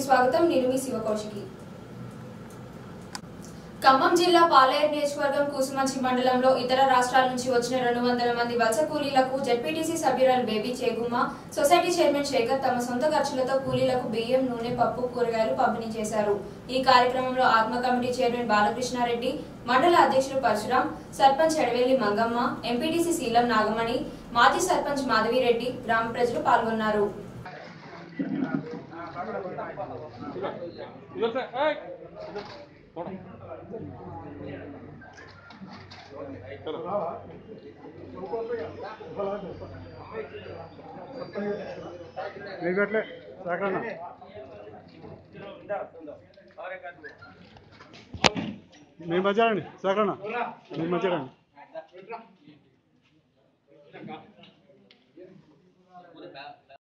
స్వాగతం నేను మీ శివకౌశికి ఖమ్మం జిల్లా పాలేరు నియోజకవర్గం కూసుమంచి మండలంలో ఇతర రాష్ట్రాల నుంచి వచ్చిన రెండు వందల మంది వలస కూలీలకు జడ్పీటీసీ సభ్యురాలు బేబీ చేగుమ్మ సొసైటీ చైర్మన్ శేఖర్ తమ సొంత ఖర్చులతో కూలీలకు బియ్యం నూనె పప్పు కూరగాయలు పంపిణీ చేశారు ఈ కార్యక్రమంలో ఆత్మ కమిటీ చైర్మన్ బాలకృష్ణారెడ్డి మండల అధ్యక్షులు పరశురాం సర్పంచ్ ఎడవేలి మంగమ్మ ఎంపీటీసీ శీలం నాగమణి మాజీ సర్పంచ్ మాధవిరెడ్డి గ్రామ ప్రజలు పాల్గొన్నారు इधर से ए इधर थोड़ा चलो नहीं बैठ ले रखना नहीं मजा नहीं रखना नहीं मजा नहीं